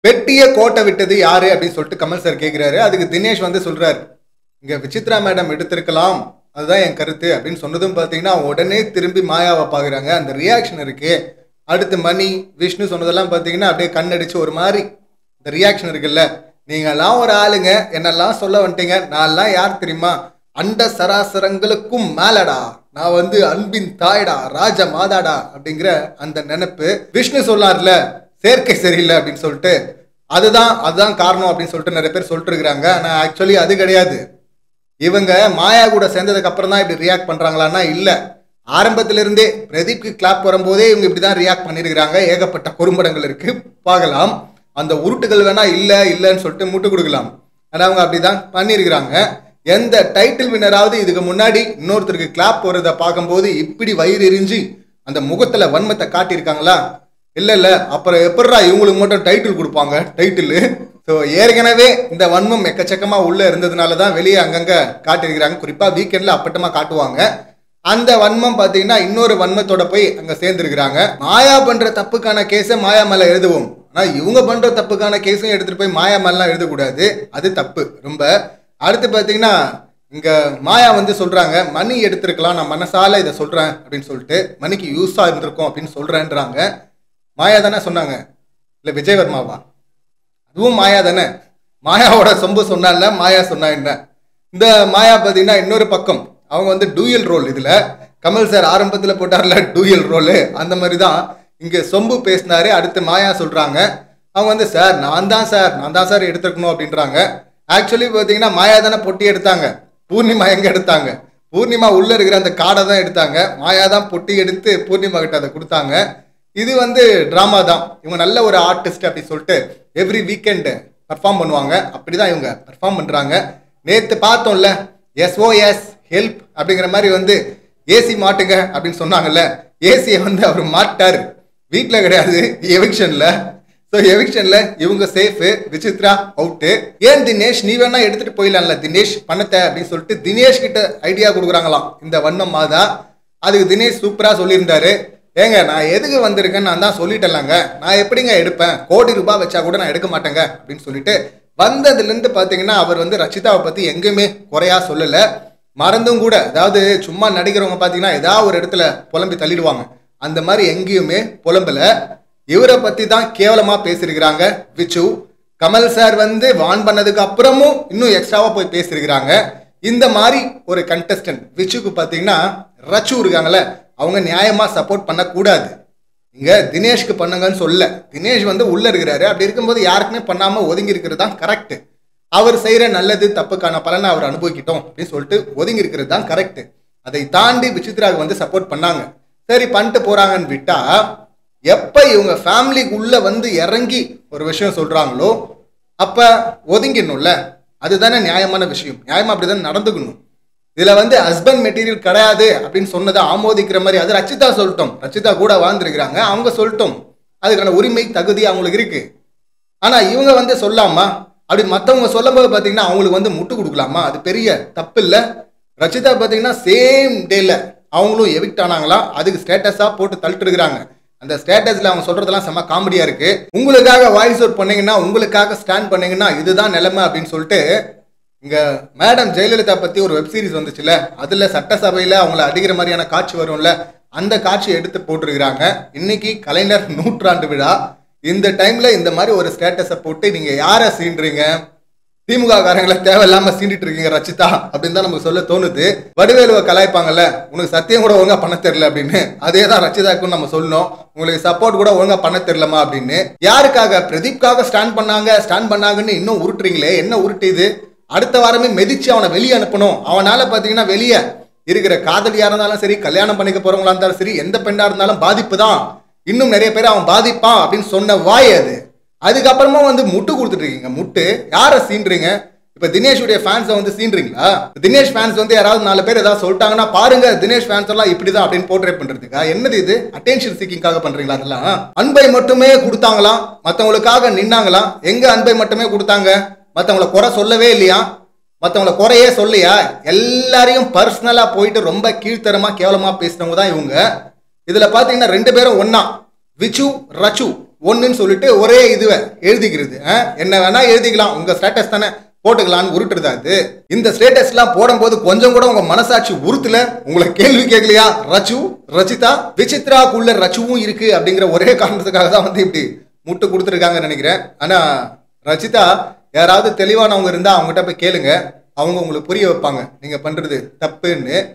பெட்டிய கோட்டை விட்டது யாரு அப்படின்னு சொல்லிட்டு கமல் சார் கேட்கிறாரு அதுக்கு தினேஷ் வந்து சொல்றாரு இங்க விசித்ரா மேடம் எடுத்திருக்கலாம் அதுதான் என் கருத்து அப்படின்னு சொன்னதும் பார்த்தீங்கன்னா உடனே திரும்பி மாயாவை பார்க்குறாங்க அந்த ரியாக்ஷன் இருக்கு அடுத்து மணி விஷ்ணு சொன்னதெல்லாம் பார்த்தீங்கன்னா அப்படியே கண்ணடிச்சு ஒரு மாதிரி இந்த ரியாக்ஷன் இருக்குல்ல நீங்கெல்லாம் ஒரு ஆளுங்க என்னெல்லாம் சொல்ல வந்துட்டீங்க நான்லாம் யார் தெரியுமா அண்ட சராசரங்களுக்கும் மேலடா நான் வந்து அன்பின் தாய்டா ராஜ மாதாடா அப்படிங்கிற அந்த நினைப்பு விஷ்ணு சொல்லார்ல சேர்க்கை சரியில்லை அப்படின்னு சொல்லிட்டு அதுதான் அதுதான் காரணம் அப்படின்னு சொல்லிட்டு நிறைய பேர் சொல்லிட்டு இருக்கிறாங்க ஆனால் ஆக்சுவலி அது கிடையாது இவங்க மாயா கூட சேர்ந்ததுக்கு அப்புறம் தான் இப்படி ரியாக்ட் பண்றாங்களான்னா இல்ல ஆரம்பத்துல இருந்தே பிரதீப்க்கு கிளாப் வரும்போதே இவங்க இப்படி தான் ரியாக்ட் பண்ணிருக்கிறாங்க ஏகப்பட்ட குறும்படங்கள் இருக்கு பார்க்கலாம் அந்த உருட்டுகள் வேணா இல்ல இல்லைன்னு சொல்லிட்டு முட்டு கொடுக்கலாம் ஆனா அவங்க அப்படிதான் பண்ணியிருக்கிறாங்க எந்த டைட்டில் வின்னராவது இதுக்கு முன்னாடி இன்னொருத்தருக்கு கிளாப் போறத பார்க்கும்போது இப்படி வயிறு எரிஞ்சு அந்த முகத்துல வன்மத்தை காட்டியிருக்காங்களா இல்ல இல்ல அப்புறம் எப்படிடா இவங்களுக்கு மட்டும் டைட்டில் கொடுப்பாங்க டைட்டில் ஸோ ஏற்கனவே இந்த வன்மம் எக்கச்சக்கமா உள்ள இருந்ததுனால தான் வெளியே அங்கங்க காட்டியிருக்கிறாங்க குறிப்பா வீக்கெண்ட்ல அப்பட்டமா காட்டுவாங்க அந்த வன்மம் பார்த்தீங்கன்னா இன்னொரு வன்மத்தோட போய் அங்க சேர்ந்துருக்கிறாங்க மாயா பண்ற தப்புக்கான கேஸை மாயா மேல எழுதுவோம் ஆனா இவங்க பண்ற தப்புக்கான கேஸும் எடுத்துட்டு போய் மாயா மேலாம் எழுதக்கூடாது அது தப்பு ரொம்ப அடுத்து பார்த்தீங்கன்னா இங்க மாயா வந்து சொல்றாங்க மணி எடுத்திருக்கலாம் நான் மனசால இதை சொல்றேன் அப்படின்னு சொல்லிட்டு மணிக்கு யூஸா இருந்திருக்கும் அப்படின்னு சொல்றேன்றாங்க மாயா தானே சொன்னாங்க இல்ல விஜயவர்மாவா அதுவும் மாயா தானே மாயாவோட சொம்பு சொன்னால மாயா சொன்னா என்ன இந்த மாயா பார்த்தீங்கன்னா இன்னொரு பக்கம் அவங்க வந்து டூயல் ரோல் இதுல கமல் சார் ஆரம்பத்தில் போட்டார்ல டூயல் ரோலு அந்த மாதிரி தான் இங்க சொம்பு பேசினாரு அடுத்து மாயா சொல்றாங்க அவங்க வந்து சார் நான் தான் சார் நான் தான் சார் எடுத்துக்கணும் அப்படின்றாங்க ஆக்சுவலி பார்த்தீங்கன்னா மாயா தானே பொட்டி எடுத்தாங்க பூர்ணிமா எங்க எடுத்தாங்க பூர்ணிமா உள்ள இருக்கிற அந்த காடை தான் எடுத்தாங்க மாயா தான் பொட்டி எடுத்து பூர்ணிமா கிட்ட அதை கொடுத்தாங்க இது வந்து ட்ராமா தான் இவங்க நல்ல ஒரு ஆர்டிஸ்ட் அப்படி சொல்லிட்டு எவ்ரி வீக்கெண்டு பர்ஃபார்ம் பண்ணுவாங்க அப்படிதான் இவங்க பர்ஃபார்ம் பண்றாங்க நேத்து பார்த்தோம்ல எஸ்ஓஎஸ் ஹெல்ப் அப்படிங்கிற மாதிரி வந்து ஏசி மாட்டுங்க அப்படின்னு சொன்னாங்கல்ல ஏசியை வந்து அவர் மாட்டார் வீட்டில் கிடையாது எவிக்ஷன்ல ஸோ எவிக்ஷன்ல இவங்க சேஃபு விசித்ரா அவுட்டு ஏன் தினேஷ் நீ வேணா எடுத்துட்டு போயிடலாம்ல தினேஷ் பணத்தை அப்படின்னு சொல்லிட்டு தினேஷ் கிட்ட ஐடியா கொடுக்குறாங்களாம் இந்த வண்ணம் மாதா அதுக்கு தினேஷ் சூப்பரா சொல்லியிருந்தாரு ஏங்க நான் எதுக்கு வந்திருக்கேன்னு நான் தான் சொல்லிட்டேன்லங்க நான் எப்படிங்க எடுப்பேன் கோடி ரூபாய் வச்சா கூட நான் எடுக்க மாட்டேங்க அப்படின்னு சொல்லிட்டு வந்ததுலேருந்து பார்த்தீங்கன்னா அவர் வந்து ரச்சிதாவை பற்றி எங்கேயுமே குறையா சொல்லலை மறந்தும் கூட அதாவது சும்மா நடிக்கிறவங்க பார்த்தீங்கன்னா ஏதாவது ஒரு இடத்துல புலம்பி தள்ளிடுவாங்க அந்த மாதிரி எங்கேயுமே புலம்பல இவரை பற்றி தான் கேவலமாக பேசியிருக்கிறாங்க விச்சு கமல் சார் வந்து வான் பண்ணதுக்கு அப்புறமும் இன்னும் எக்ஸ்ட்ராவா போய் பேசியிருக்கிறாங்க இந்த மாதிரி ஒரு கண்டஸ்டன்ட் விச்சுக்கு பார்த்தீங்கன்னா ரச்சு இருக்காங்கல்ல அவங்க நியாயமா சப்போர்ட் பண்ணக்கூடாது இங்க தினேஷ்க்கு பண்ணுங்கன்னு சொல்ல தினேஷ் வந்து உள்ள இருக்கிறாரு அப்படி இருக்கும்போது யாருக்குமே பண்ணாம ஒதுங்கி இருக்கிறது தான் கரெக்ட் அவர் செய்யற நல்லது தப்புக்கான பலனை அவர் அனுபவிக்கிட்டோம் அப்படின்னு சொல்லிட்டு ஒதுங்கி இருக்கிறது தான் கரெக்ட் அதை தாண்டி விசித்ராவுக்கு வந்து சப்போர்ட் பண்ணாங்க சரி பண்ணிட்டு போறாங்கன்னு விட்டா எப்ப இவங்க ஃபேமிலிக்குள்ள வந்து இறங்கி ஒரு விஷயம் சொல்றாங்களோ அப்ப ஒதுங்கிடணும்ல அதுதானே நியாயமான விஷயம் நியாயமா அப்படிதான் நடந்துக்கணும் இதுல வந்து ஹஸ்பண்ட் மெட்டீரியல் கிடையாது அப்படின்னு சொன்னதை ஆமோதிக்கிற மாதிரி அது ரச்சிதா சொல்லிட்டோம் ரச்சிதா கூட வாழ்ந்துருக்கிறாங்க அவங்க சொல்லிட்டோம் அதுக்கான உரிமை தகுதி அவங்களுக்கு இருக்கு ஆனா இவங்க வந்து சொல்லாமா அப்படி மத்தவங்க சொல்லும்போது பாத்தீங்கன்னா அவங்களுக்கு வந்து முட்டு கொடுக்கலாமா அது பெரிய தப்பு இல்ல ரச்சிதா பாத்தீங்கன்னா சேம் டேல அவங்களும் எவிக்ட் ஆனாங்களாம் அதுக்கு ஸ்டேட்டஸா போட்டு தள்ளிட்டு இருக்கிறாங்க அந்த ஸ்டேட்டஸ்ல அவங்க சொல்றதெல்லாம் செம்ம காமெடியா இருக்கு உங்களுக்காக வாய்ஸ் அவுட் பண்ணீங்கன்னா உங்களுக்காக ஸ்டாண்ட் பண்ணீங்கன்னா இதுதான் நிலைமை அப்படின்னு சொல்லிட்டு இங்க மேடம் ஜெயலலிதா பத்தி ஒரு வெப் சீரிஸ் வந்துச்சுல அதுல சட்டசபையில அவங்கள அடிக்கிற மாதிரியான காட்சி வரும்ல அந்த காட்சி எடுத்து போட்டிருக்கிறாங்க இன்னைக்கு கலைஞர் நூற்றாண்டு விழா இந்த டைம்ல இந்த மாதிரி ஒரு ஸ்டேட்டஸை போட்டு நீங்க யாரை சீன்றீங்க திமுக காரங்களை தேவையில்லாம சீண்டிட்டு இருக்கீங்க ரச்சிதா அப்படின்னு தான் நமக்கு சொல்ல தோணுது வடிவேலுவை கலாய்ப்பாங்கல்ல உனக்கு சத்தியம் கூட ஒழுங்கா பண்ண தெரியல அப்படின்னு அதே தான் ரச்சிதாக்கும் நம்ம சொல்லணும் உங்களுக்கு சப்போர்ட் கூட ஒழுங்கா பண்ண தெரியலமா அப்படின்னு யாருக்காக பிரதீப்காக ஸ்டாண்ட் பண்ணாங்க ஸ்டாண்ட் பண்ணாங்கன்னு இன்னும் உருட்டுறீங்களே என்ன உருட்டுது அடுத்த வாரமே மிதிச்சு அவனை வெளியே அனுப்பணும் அவனால பாத்தீங்கன்னா வெளியே இருக்கிற காதலியா இருந்தாலும் சரி கல்யாணம் பண்ணிக்க போறவங்களா இருந்தாலும் சரி எந்த பெண்ணா இருந்தாலும் பாதிப்பு தான் இன்னும் நிறைய பேர் அவன் பாதிப்பான் அப்படின்னு சொன்ன வாய் அது அதுக்கப்புறமா வந்து முட்டு கொடுத்துட்டு இருக்கீங்க முட்டு யாரை சீன்றீங்க இப்ப தினேஷுடைய ஃபேன்ஸை வந்து சீன்றீங்களா தினேஷ் ஃபேன்ஸ் வந்து யாராவது நாலு பேர் ஏதாவது சொல்லிட்டாங்கன்னா பாருங்க தினேஷ் ஃபேன்ஸ் எல்லாம் இப்படிதான் அப்படின்னு போர்ட்ரேட் பண்றதுக்கா என்னது இது அட்டென்ஷன் சீக்கிங்காக பண்றீங்களா அதெல்லாம் அன்பை மட்டுமே கொடுத்தாங்களாம் மத்தவங்களுக்காக நின்னாங்களாம் எங்க அன்பை மட்டுமே கொடுத்தாங்க மத்தவங்கள குறை சொல்லவே இல்லையா மத்தவங்கள குறையே சொல்லையா எல்லாரையும் பர்சனலா போயிட்டு ரொம்ப கீழ்த்தரமா கேவலமா பேசினவங்க தான் இவங்க இதுல பாத்தீங்கன்னா ரெண்டு பேரும் ஒண்ணா விச்சு ரச்சு ஒன்றுன்னு சொல்லிட்டு ஒரே இதுவை எழுதிக்கிறது ஆ? என்ன வேணா எழுதிக்கலாம் உங்க ஸ்டேட்டஸ் தானே போட்டுக்கலாம்னு உருட்டுறதா அது இந்த ஸ்டேட்டஸ்லாம் போடும்போது கொஞ்சம் கூட உங்க மனசாட்சி உறுத்துல உங்களை கேள்வி கேட்கலையா ரச்சு ரச்சிதா விசித்ராக்குள்ள ரச்சுவும் இருக்கு அப்படிங்கிற ஒரே காரணத்துக்காக தான் வந்து இப்படி முட்டு கொடுத்துருக்காங்கன்னு நினைக்கிறேன் ஆனா ரச்சிதா யாராவது தெளிவானவங்க இருந்தா அவங்ககிட்ட போய் கேளுங்க அவங்க உங்களுக்கு புரிய வைப்பாங்க நீங்க பண்றது தப்புன்னு